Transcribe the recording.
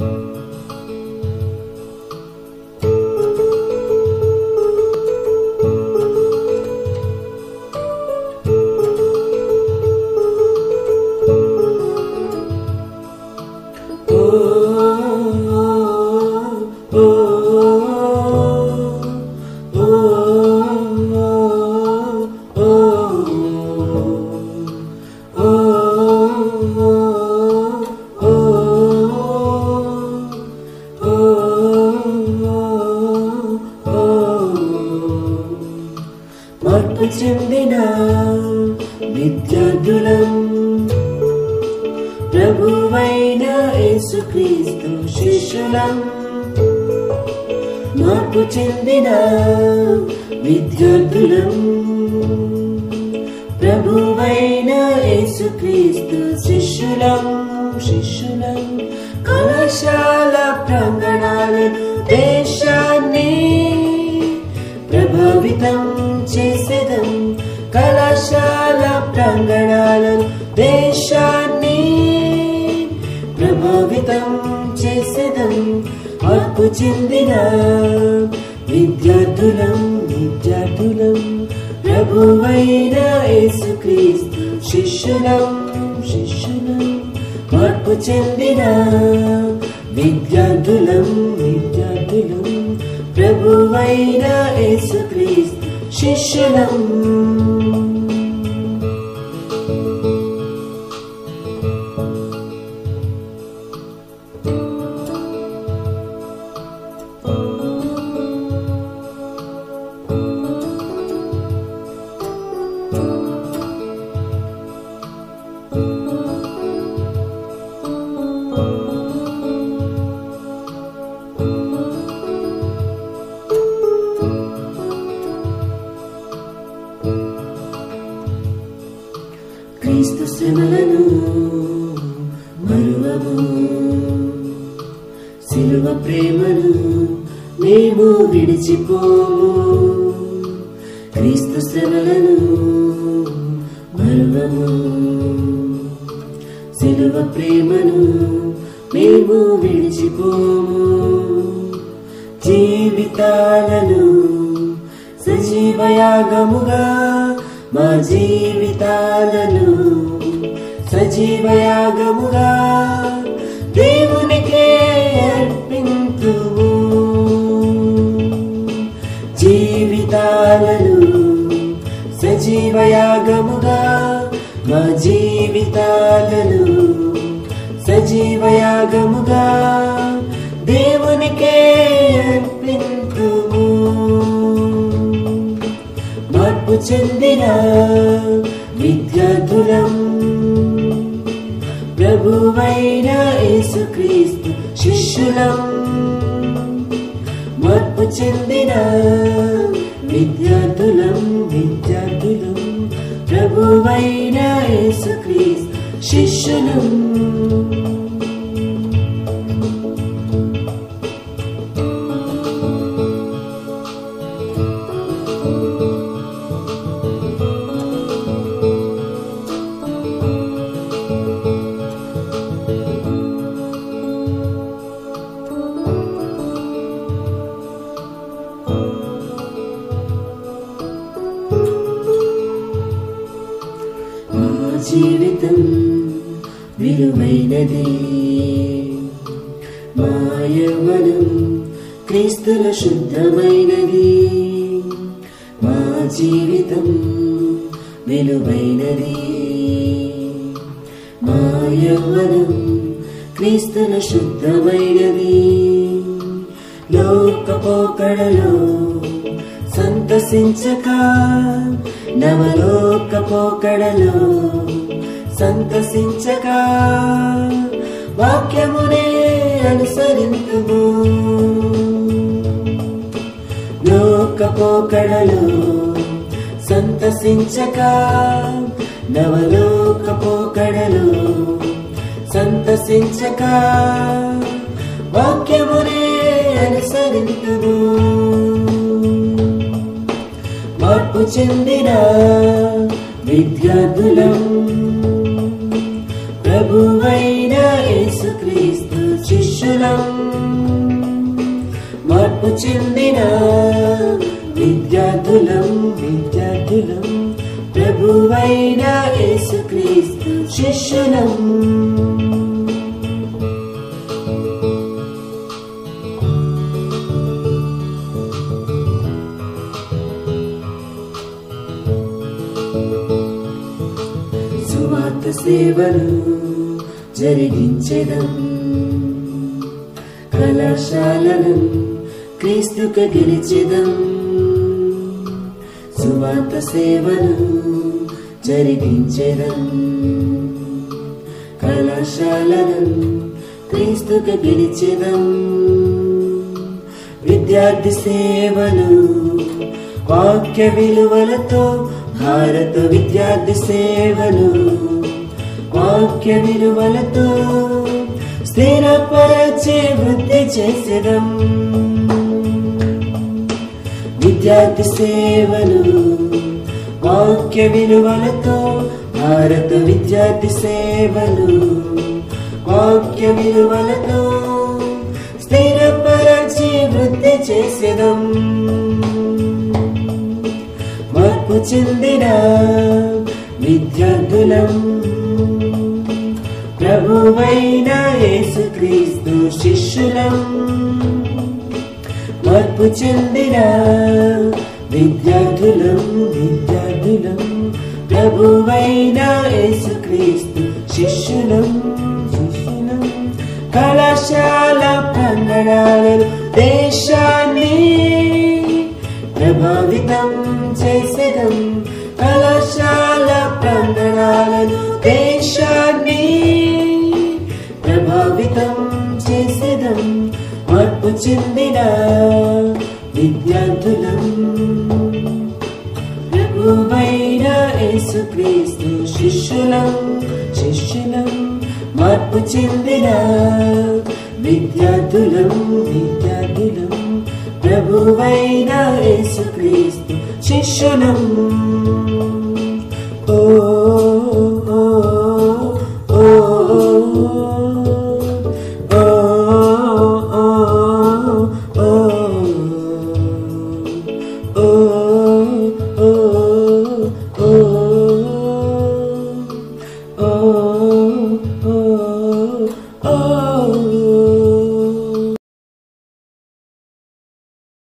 మార్పు చెందిన విద్యార్థులం ప్రభువైన యేసుక్రీస్తు శిష్యులం మార్పు చెందిన విద్యార్థులం ప్రభువైన యేసుక్రీస్తు శిష్యులం శిష్యులం కళాశాల ప్రాంగణాలను దేశాన్ని ప్రభావితం చేసేదం కళాశాల ప్రాంగణాలను దేశాన్ని ప్రభావితం చేసేదం మార్పు చెందిన విద్యార్థులం విద్యార్థులం ప్రభువైన యేసుక్రీస్తు శిష్యులం శిష్యులం మార్పు చెందిన విద్యార్థులం విద్యార్థులం ప్రభువైన యేసుక్రీస్తు శిష్యులం క్రీస్తు శ్రమలను మరువము సిలువ ప్రేమను మేము విడిచిపోము క్రీస్తు శ్రమలను మరువము సిలువ ప్రేమను మేము విడిచిపోము జీవితాలను సజీవయాగముగా మా జీవితాలను సజీవయాగముగా దేవునికే అర్పింతుము జీవితాలను సజీవయాగముగా మా జీవితాలను సజీవయాగముగా దేవునికే అర్పింతుము మార్పు చెందిన విద్యార్థులం ప్రభువైన యేసుక్రీస్తు శిష్యులం మార్పు చెందిన విద్యార్థులం విద్యార్థులం ప్రభువైన యేసుక్రీస్తు శిష్యులం మా జీవితం విలువైనది మా యవ్వనం క్రీస్తుల శుద్ధమైనది మా జీవితం విలువైనది మా యవ్వనం క్రీస్తుల శుద్ధమైనది లోకపోకడలో సంతసించక నవలోకపోకడలో సంతసించక వాక్యమునే అనుసరింతుము లోకపోకడలో సంతసించక నవలోకపోకడలో సంతసించక వాక్యమునే అనుసరింతుము మార్పు చెందిన విద్యార్థులం ప్రభువైన యేసుక్రీస్తు శిష్యు శిష్యులం మార్పు చెందిన విద్యార్థులం విద్యార్థులం ప్రభువైన యేసుక్రీస్తు శిష్యులం సువార్త సేవలు జరిగించడం కళాశాలను క్రీస్తుక గెలిచెదం సువార్త సేవలు జరిగించెదం కళాశాలను క్రీస్తుక గెలిచెదం విద్యార్థి సేవలు వాక్య విలువలతో భారత విద్యార్థి సేవలు వాక్య విలువలతో స్థిరపరచే వృద్ధి చేసేదం విద్యార్థి సేవలు వాక్య విలువలతో భారత విద్యార్థి సేవలు వాక్య విలువలతో స్థిరపరచి వృద్ధి చేసేదం మార్పు చెందిన విద్యార్థులం ప్రభువైన యేసుక్రీస్తు శిష్యులం మార్పు చెందిన విద్యార్థులం విద్యార్థులం ప్రభువైన యేసుక్రీస్తు శిష్యులం శిష్యులం కళాశాల ప్రాంగణాలను దేశాన్ని ప్రభావితం చేసేదం కళాశాల ప్రాంగణాలను దేశాన్ని ప్రభావితం చేసేదం మార్పు చెందిన విద్యార్థులం ప్రభువైన యేసుక్రీస్తు శిష్యులం శిష్యులం మార్పు చెందిన విద్యార్థులం విద్యార్థులం ప్రభువైన యేసుక్రీస్తు శిష్యులం